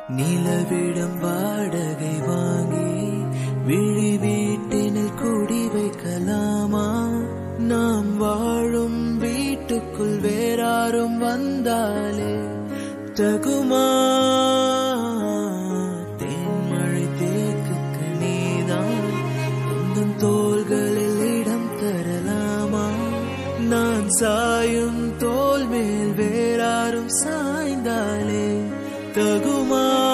நிலவிடம் வாடகை வாங்கி விழி வீட்டினில் குடி வைக்கலாமா நாம் வாழும் வீட்டுக்குள் வேறாரும் வந்தாலே தகுமா தேன்மழை தேக்குக்கு நீதான் உந்தன் தோள்களில் இடம் தரலாமா நான் சாயும் தோல் மேல் வேறாரும் சாய்ந்தாலே தகுமா